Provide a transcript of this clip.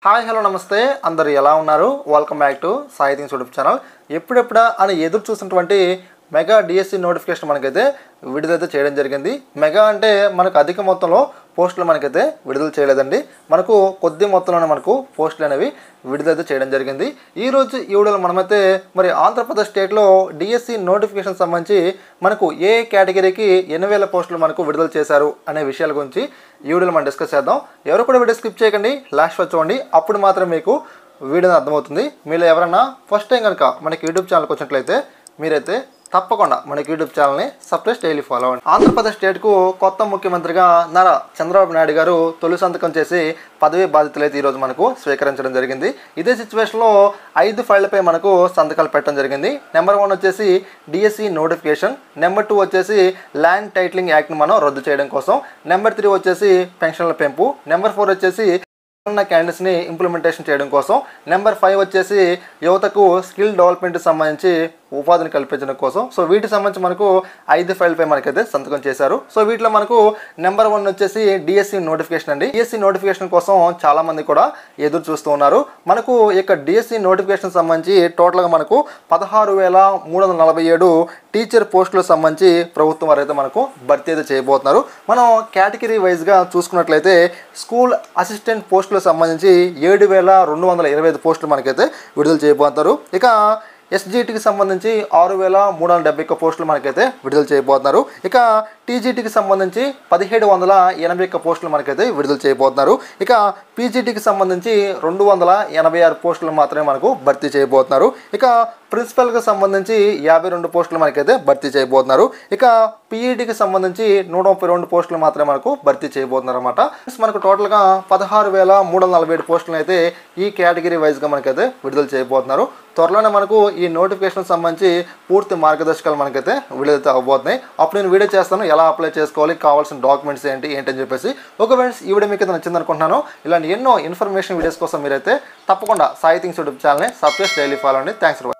hi hello నమస్తే అందరు ఎలా ఉన్నారు welcome back to Sai things YouTube channel ఎప్పుడెప్పుడా అని ఎదురు చూసినటువంటి మెగా డిఎస్సి నోటిఫికేషన్ మనకైతే విడుదలైతే చేయడం జరిగింది మెగా అంటే మనకు అధిక మొత్తంలో పోస్టులు మనకైతే విడుదల చేయలేదండి మనకు కొద్ది మొత్తంలోనే మనకు పోస్టులు అనేవి విడుదలైతే చేయడం జరిగింది ఈ రోజు ఈ వీడియోలో మనమైతే మరి ఆంధ్రప్రదేశ్ స్టేట్లో డిఎస్సి నోటిఫికేషన్ సంబంధించి మనకు ఏ కేటగిరీకి ఎన్ని వేల పోస్టులు మనకు విడుదల చేశారు అనే విషయాల గురించి ఈ వీడియోలో మనం డిస్కస్ చేద్దాం ఎవరు కూడా వీడియో స్కిప్ చేయకండి లాస్ట్ వరకు చూడండి అప్పుడు మాత్రం మీకు వీడియో అర్థమవుతుంది మీరు ఎవరైనా ఫస్ట్ టైం కనుక మనకి యూట్యూబ్ ఛానల్కి వచ్చినట్లయితే మీరైతే తప్పకుండా మనకి యూట్యూబ్ ఛానల్ని సబ్స్క్రైబ్ డైలీ ఫాలో అవ్వండి ఆంధ్రప్రదేశ్ స్టేట్కు కొత్త ముఖ్యమంత్రిగా నారా చంద్రబాబు నాయుడు గారు తొలి సంతకం చేసి పదవి బాధ్యతలు అయితే ఈరోజు మనకు స్వీకరించడం జరిగింది ఇదే సిచ్యువేషన్లో ఐదు ఫైళ్లపై మనకు సంతకాలు పెట్టడం జరిగింది నెంబర్ వన్ వచ్చేసి డిఎస్సి నోటిఫికేషన్ నెంబర్ టూ వచ్చేసి ల్యాండ్ టైటిలింగ్ యాక్ట్ని మనం రద్దు చేయడం కోసం నెంబర్ త్రీ వచ్చేసి పెన్షన్ల పెంపు నెంబర్ ఫోర్ వచ్చేసి ఉన్న క్యాండిడేట్స్ని ఇంప్లిమెంటేషన్ చేయడం కోసం నెంబర్ ఫైవ్ వచ్చేసి యువతకు స్కిల్ డెవలప్మెంట్ సంబంధించి ఉపాధిని కల్పించడం కోసం సో వీటికి సంబంధించి మనకు ఐదు ఫైల్పై మనకైతే సంతకం చేశారు సో వీటిలో మనకు నెంబర్ వన్ వచ్చేసి డిఎస్సి నోటిఫికేషన్ అండి డిఎస్సి నోటిఫికేషన్ కోసం చాలా మంది కూడా ఎదురు చూస్తూ ఉన్నారు మనకు ఇక డిఎస్సి నోటిఫికేషన్ సంబంధించి టోటల్గా మనకు పదహారు వేల మూడు వందల నలభై ఏడు టీచర్ పోస్టులకు సంబంధించి ప్రభుత్వం వారు అయితే మనకు భర్తీ అయితే చేయబోతున్నారు మనం కేటగిరీ వైజ్గా చూసుకున్నట్లయితే స్కూల్ అసిస్టెంట్ పోస్టులకు సంబంధించి ఏడు వేల రెండు వందల ఇరవై ఐదు పోస్టులు మనకైతే విడుదల చేయబోతున్నారు ఇక ఎస్జిటికి సంబంధించి ఆరు వేల మూడు వందల డెబ్బై ఒక్క పోస్టులు మనకైతే విడుదల చేయబోతున్నారు ఇక టీజీటీకి సంబంధించి పదిహేడు వందల ఎనభై ఒక్క పోస్టులు మనకైతే విడుదల చేయబోతున్నారు ఇక పీజీటీకి సంబంధించి రెండు వందల ఎనభై ఆరు పోస్టులు మాత్రమే మనకు భర్తీ చేయబోతున్నారు ఇక ప్రిన్సిపల్కి సంబంధించి యాభై రెండు పోస్టులు మనకైతే భర్తీ చేయబోతున్నారు ఇక పీఈటీకి సంబంధించి నూట ముప్పై రెండు పోస్టులు మాత్రమే మనకు భర్తీ చేయబోతున్నారు అనమాట మనకు టోటల్గా పదహారు వేల మూడు వందల నలభై ఏడు పోస్టులు అయితే ఈ కేటగిరీ వైజ్గా మనకైతే విడుదల చేయబోతున్నారు త్వరలోనే మనకు ఈ నోటిఫికేషన్ సంబంధించి పూర్తి మార్గదర్శకాలు మనకైతే విడుదల అవ్వబోతున్నాయి అప్పుడు నేను వీడియో చేస్తాను ఎలా అప్లై చేసుకోవాలి కావాల్సిన డాక్యుమెంట్స్ ఏంటి ఏంటని చెప్పేసి ఒక ఫ్రెండ్స్ ఈ వీడియో మీకు అయితే నచ్చింది అనుకుంటున్నాను ఇలాంటి ఎన్నో ఇన్ఫర్మేషన్ వీడియోస్ కోసం మీరైతే తప్పకుండా సాయి థింగ్స్ యూట్యూబ్ ఛానల్ని సబ్స్క్రైబ్ డైలీ ఫాలో అండి థ్యాంక్స్ ఫర్